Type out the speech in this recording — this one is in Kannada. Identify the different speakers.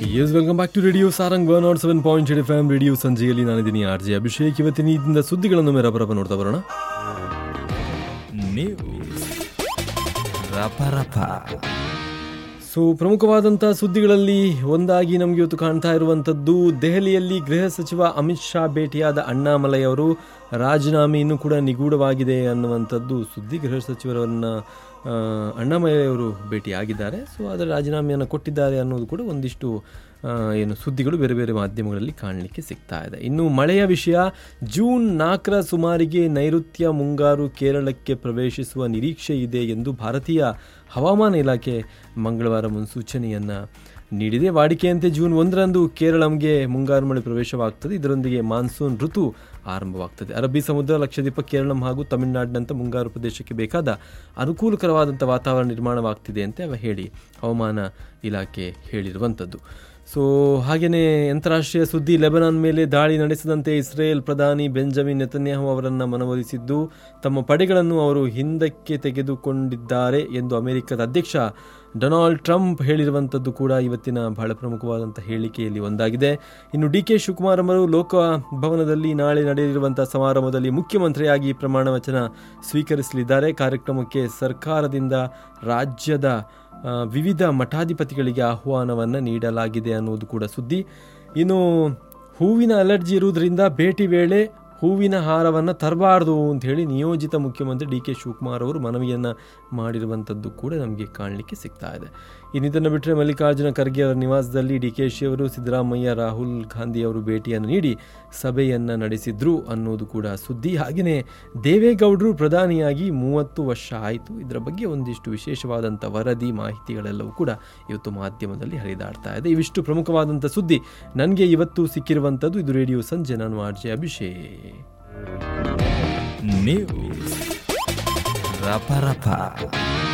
Speaker 1: S welcome back to radio Sarang one not seven point eight F M radio ಸಂಜೆಯಲ್ಲಿ ನಾನಿದ್ದೀನಿ ಆರ್ ಜೆ ಅಭಿಷೇಕ್ ಇವತ್ತಿನ ಇದರಿಂದ ಸುದ್ದಿಗಳನ್ನು ಮೇರಬರಬ ನೋಡ್ತಾ ಬರೋಣ
Speaker 2: ನ್ಯೂಸ್ ರಪ ರಪ
Speaker 1: ಸೊ ಪ್ರಮುಖವಾದಂಥ ಸುದ್ದಿಗಳಲ್ಲಿ ಒಂದಾಗಿ ನಮಗೆ ಇವತ್ತು ಕಾಣ್ತಾ ಇರುವಂಥದ್ದು ದೆಹಲಿಯಲ್ಲಿ ಗೃಹ ಸಚಿವ ಅಮಿತ್ ಶಾ ಭೇಟಿಯಾದ ಅಣ್ಣಾಮಲೈ ಅವರು ರಾಜೀನಾಮೆ ಇನ್ನೂ ಕೂಡ ನಿಗೂಢವಾಗಿದೆ ಅನ್ನುವಂಥದ್ದು ಸುದ್ದಿ ಗೃಹ ಸಚಿವರನ್ನ ಆ, ಅಣ್ಣಾಮಲೈ ಅವರು ಭೇಟಿಯಾಗಿದ್ದಾರೆ ಸೊ ಅದರ ರಾಜೀನಾಮೆಯನ್ನು ಕೊಟ್ಟಿದ್ದಾರೆ ಅನ್ನೋದು ಕೂಡ ಒಂದಿಷ್ಟು ಆ, ಏನು ಸುದ್ದಿಗಳು ಬೇರೆ ಬೇರೆ ಮಾಧ್ಯಮಗಳಲ್ಲಿ ಕಾಣಲಿಕ್ಕೆ ಸಿಗ್ತಾ ಇದೆ ಇನ್ನು ಮಳೆಯ ವಿಷಯ ಜೂನ್ ನಾಲ್ಕರ ಸುಮಾರಿಗೆ ನೈಋತ್ಯ ಮುಂಗಾರು ಕೇರಳಕ್ಕೆ ಪ್ರವೇಶಿಸುವ ನಿರೀಕ್ಷೆ ಇದೆ ಎಂದು ಭಾರತೀಯ ಹವಾಮಾನ ಇಲಾಖೆ ಮಂಗಳವಾರ ಮುನ್ಸೂಚನೆಯನ್ನು ನೀಡಿದೆ ವಾಡಿಕೆಯಂತೆ ಜೂನ್ ಒಂದರಂದು ಕೇರಳಂಗೆ ಮುಂಗಾರು ಮಳೆ ಪ್ರವೇಶವಾಗ್ತದೆ ಇದರೊಂದಿಗೆ ಮಾನ್ಸೂನ್ ಋತು ಆರಂಭವಾಗ್ತದೆ ಅರಬ್ಬಿ ಸಮುದ್ರ ಲಕ್ಷದ್ವೀಪ ಕೇರಳಂ ಹಾಗೂ ತಮಿಳುನಾಡಿನಂಥ ಮುಂಗಾರು ಪ್ರದೇಶಕ್ಕೆ ಬೇಕಾದ ಅನುಕೂಲಕರವಾದಂಥ ವಾತಾವರಣ ನಿರ್ಮಾಣವಾಗ್ತಿದೆ ಅಂತ ಅವ ಹೇಳಿ ಹವಾಮಾನ ಇಲಾಖೆ ಹೇಳಿರುವಂಥದ್ದು ಸೊ ಹಾಗೆಯೇ ಅಂತಾರಾಷ್ಟ್ರೀಯ ಸುದ್ದಿ ಲೆಬನಾನ್ ಮೇಲೆ ದಾಳಿ ನಡೆಸದಂತೆ ಇಸ್ರೇಲ್ ಪ್ರಧಾನಿ ಬೆಂಜಮಿನ್ ನೆತನ್ಯಾಹು ಅವರನ್ನು ಮನವೊಲಿಸಿದ್ದು ತಮ್ಮ ಪಡೆಗಳನ್ನು ಅವರು ಹಿಂದಕ್ಕೆ ತೆಗೆದುಕೊಂಡಿದ್ದಾರೆ ಎಂದು ಅಮೆರಿಕದ ಅಧ್ಯಕ್ಷ ಡೊನಾಲ್ಡ್ ಟ್ರಂಪ್ ಹೇಳಿರುವಂಥದ್ದು ಕೂಡ ಇವತ್ತಿನ ಬಹಳ ಪ್ರಮುಖವಾದಂಥ ಹೇಳಿಕೆಯಲ್ಲಿ ಒಂದಾಗಿದೆ ಇನ್ನು ಡಿ ಕೆ ಶಿವಕುಮಾರ್ ಅವರು ಲೋಕಭವನದಲ್ಲಿ ನಾಳೆ ನಡೆಯಲಿರುವಂಥ ಸಮಾರಂಭದಲ್ಲಿ ಮುಖ್ಯಮಂತ್ರಿಯಾಗಿ ಪ್ರಮಾಣ ವಚನ ಸ್ವೀಕರಿಸಲಿದ್ದಾರೆ ಕಾರ್ಯಕ್ರಮಕ್ಕೆ ಸರ್ಕಾರದಿಂದ ರಾಜ್ಯದ ಆ, ವಿವಿಧ ಮಠಾಧಿಪತಿಗಳಿಗೆ ಆಹ್ವಾನವನ್ನು ನೀಡಲಾಗಿದೆ ಅನ್ನೋದು ಕೂಡ ಸುದ್ದಿ ಇನ್ನು ಹೂವಿನ ಅಲರ್ಜಿ ಇರುವುದರಿಂದ ಭೇಟಿ ವೇಳೆ ಹೂವಿನ ಹಾರವನ್ನು ತರಬಾರ್ದು ಅಂತ ಹೇಳಿ ನಿಯೋಜಿತ ಮುಖ್ಯಮಂತ್ರಿ ಡಿ ಕೆ ಶಿವಕುಮಾರ್ ಅವರು ಮನವಿಯನ್ನು ಮಾಡಿರುವಂಥದ್ದು ಕೂಡ ನಮಗೆ ಕಾಣಲಿಕ್ಕೆ ಸಿಗ್ತಾ ಇದೆ ಇನ್ನಿದನ್ನು ಬಿಟ್ಟರೆ ಮಲ್ಲಿಕಾರ್ಜುನ ಖರ್ಗೆ ಅವರ ನಿವಾಸದಲ್ಲಿ ಡಿ ಕೆ ಶಿ ಅವರು ಸಿದ್ದರಾಮಯ್ಯ ರಾಹುಲ್ ಗಾಂಧಿ ಅವರು ಭೇಟಿಯನ್ನು ನೀಡಿ ಸಭೆಯನ್ನು ನಡೆಸಿದ್ರು ಅನ್ನೋದು ಕೂಡ ಸುದ್ದಿ ಹಾಗೆಯೇ ದೇವೇಗೌಡರು ಪ್ರಧಾನಿಯಾಗಿ ಮೂವತ್ತು ವರ್ಷ ಆಯಿತು ಇದರ ಬಗ್ಗೆ ಒಂದಿಷ್ಟು ವಿಶೇಷವಾದಂಥ ವರದಿ ಮಾಹಿತಿಗಳೆಲ್ಲವೂ ಕೂಡ ಇವತ್ತು ಮಾಧ್ಯಮದಲ್ಲಿ ಹರಿದಾಡ್ತಾ ಇದೆ ಇವಿಷ್ಟು ಪ್ರಮುಖವಾದಂಥ ಸುದ್ದಿ ನನಗೆ ಇವತ್ತು ಸಿಕ್ಕಿರುವಂಥದ್ದು ಇದು ರೇಡಿಯೋ ಸಂಜೆ ನಾನು ಆರ್ ಜೆ ಅಭಿಷೇಕ್
Speaker 2: ನ್ಯೂಸ್ ರಪ ರಪ